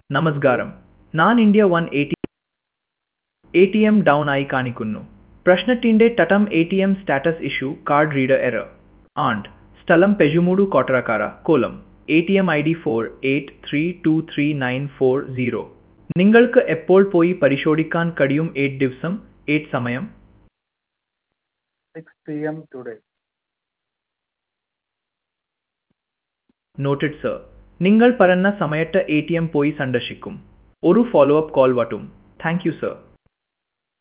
നമസ്കാരം ഞാൻ India one A T A T M down ആയി കാണിക്കുന്നു പ്രശ്നത്തിൻ്റെ ടട്ടം A T M status issue card reader error and സ്ഥലം പെജുമൂടു കോട്ടറക്കാര കോലം A T M I D four eight three two three nine four zero നിങ്ങൾക്ക് എപ്പോൾ പോയി പരിശോധിക്കാൻ കഴിയും എയ്റ്റ് ദിവസം എയ്റ്റ് സമയം 6 p.m. today. നോട്ടഡ് സർ നിങ്ങൾ പറഞ്ഞ സമയത്ത് എ ടി എം പോയി സന്ദർശിക്കും ഒരു ഫോളോ അപ്പ് കോൾ വട്ടും താങ്ക് യു സർ